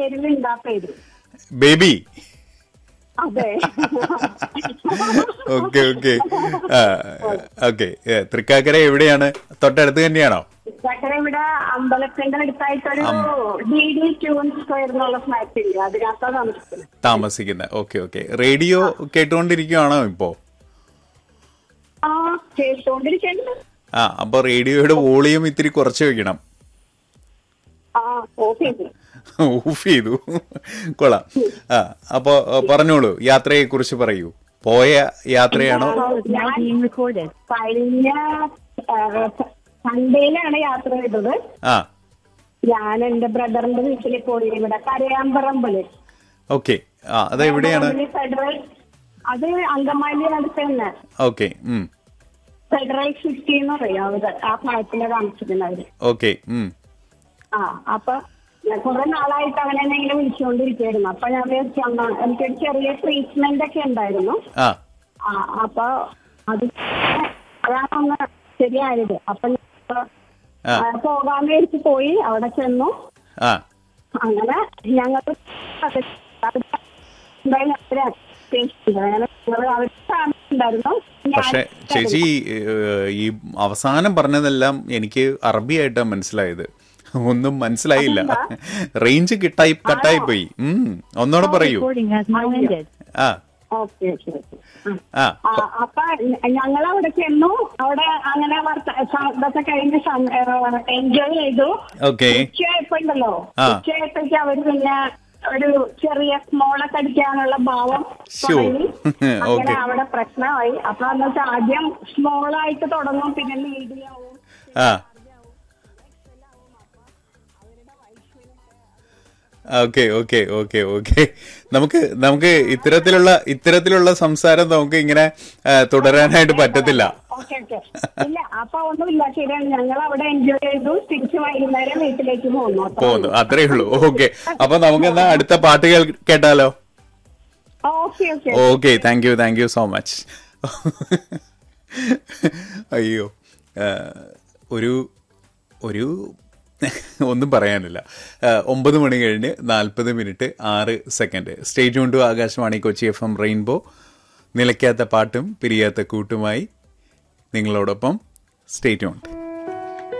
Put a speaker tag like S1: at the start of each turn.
S1: പേരിൽ ഉണ്ടാ പേര്
S2: ബേബി
S1: അതെ
S2: ഓക്കെ ഓക്കെ ഓക്കെ തൃക്കാക്കര എവിടെയാണ് തൊട്ടടുത്ത് തന്നെയാണോ
S1: ചക്കര ഇവിടെ അമ്പലത്തിന്റെ അടുത്തായിട്ടൊരു ഡി ഡി ട്യൂൺ സ്ക്വയർ എന്നുള്ള ഫ്ലാറ്റ് ഇല്ല അതിനകത്താ താമസിക്കുന്നത്
S2: താമസിക്കുന്നത് ഓക്കെ ഓക്കെ റേഡിയോ കേട്ടുകൊണ്ടിരിക്കുവാണോ ഇപ്പോ
S1: ആ കേട്ടോണ്ടിരിക്കുന്നു
S2: ആ അപ്പൊ റേഡിയോയുടെ വോളിയം ഇത്തിരി കുറച്ച് വെക്കണം
S1: ആ ഓഫ് ചെയ്തു
S2: ഓഫ് ചെയ്തു കൊള്ളാം ആ അപ്പോ ആ, പറഞ്ഞോളൂ യാത്രയെ കുറിച്ച് പറയൂ പോയ യാത്രയാണോ
S1: ഞാൻ കഴിഞ്ഞ സൺഡേയിലാണ് യാത്ര ചെയ്തത്
S2: ആ
S1: ഞാൻ എന്റെ ബ്രദറിന്റെ വീട്ടിൽ പോയി ഇവിടെ കരയാമ്പറമ്പല്
S2: ഓക്കെ ആ അത് എവിടെയാണ്
S1: കരയാമ്പറമ്പില് ഫെഡറൽ അത് അങ്കമാലി അടുത്ത് തന്നെ
S2: ഓക്കെ ഉം
S1: ഫെഡറൽ സിറ്റി എന്ന് പറയും അവിടെ ആ ഫ്ലാറ്റിലെ താമസിക്കുന്നവര്
S2: ഓക്കെ ഉം
S1: ആ അപ്പൊ ഞാൻ കുറെ നാളായിട്ട് അവനെ ഇങ്ങനെ വിളിച്ചുകൊണ്ടിരിക്കുകയായിരുന്നു അപ്പൊ ഞാൻ വിചാരിച്ചു എന്നാ, എനിക്കൊരു ചെറിയ ട്രീറ്റ്മെന്റ് ഒക്കെ ഉണ്ടായിരുന്നു
S2: ആ
S1: ആ അപ്പൊ അത് അതാണൊന്ന് ശരിയായത് അപ്പൊ ഞാൻ ഇപ്പൊ,
S2: ആ.
S1: ആ, പോകാന്ന് വിചാരിച്ച് പോയി അവിടെ ചെന്നു
S2: ആ
S1: അങ്ങനെ ഞങ്ങൾ ഉണ്ടായിരുന്നു
S2: പക്ഷെ ചേച്ചി ഏഹ്, ഈ അവസാനം പറഞ്ഞതെല്ലാം എനിക്ക് അറബിയായിട്ടാ മനസ്സിലായത് ഒന്നും മനസ്സിലായില്ല റേഞ്ച് കിട്ടായി കട്ടായി പോയി ഉം ഒന്നോടെ പറയൂ
S3: Recording has now ended.
S2: ആ
S1: ഓക്കെ ശരി
S2: ആ
S1: ആ, അപ്പൊ ഞങ്ങൾ അവിടെ ചെന്നു അവിടെ അങ്ങനെ വർത്ത- സ- ഇതൊക്കെ കഴിഞ്ഞ് എൻജോയ് ചെയ്തു
S2: ഓക്കെ
S1: ഉച്ചയായപ്പോ ഉണ്ടല്ലോ
S2: ആ.
S1: ഉച്ചയായപ്പോഴേക്ക് അവര് പിന്നെ ഒരു ചെറിയ സ്മോളൊക്കെ അടിക്കാനുള്ള ഭാവം
S2: ശോ.
S1: തുടങ്ങി അങ്ങനെ
S2: ഓക്കെ.
S1: അവിടെ പ്രശ്നമായി അപ്പൊ എന്ന് വെച്ചാൽ ആദ്യം സ്മോളായിട്ട് തുടങ്ങും പിന്നെ മീഡിയാവും
S2: ആ ഓക്കെ ഓക്കെ ഓക്കെ ഓക്കെ നമുക്ക് നമുക്ക് ഇത്തരത്തിലുള്ള ഇത്തരത്തിലുള്ള സംസാരം നമുക്ക് ഇങ്ങനെ ആ, തുടരാനായിട്ട് പറ്റത്തില്ല
S1: ഓക്കെ ഓക്കെ ഇല്ല അപ്പൊ ഒന്നുമില്ല ശരിയാണ് ഞങ്ങൾ അവിടെ എൻജോയ് ചെയ്തു തിരിച്ച് വൈകുന്നേരം വീട്ടിലേക്ക് പോന്നു അത്രേ
S2: പോകുന്നു
S1: ഉള്ളൂ.
S2: അത്രേ ഉള്ളൂ ഓക്കെ അപ്പൊ നമുക്ക് എന്നാ അടുത്ത പാട്ട് കേൾ- കേട്ടാലോ
S1: okay okay
S2: okay thank you thank you so much അയ്യോ ആ, ഒരു ഒരു ഒന്നും പറയാനില്ല ആ, ഒമ്പത് മണി കഴിഞ്ഞ് നാൽപ്പത് മിനിറ്റ് ആറ് second stay tuned to Akashvani Kochi F M rainbow നിലയ്ക്കാത്ത പാട്ടും പിരിയാത്ത കൂട്ടുമായി നിങ്ങളോടൊപ്പം സ്റ്റേറ്റ് ഉണ്ട്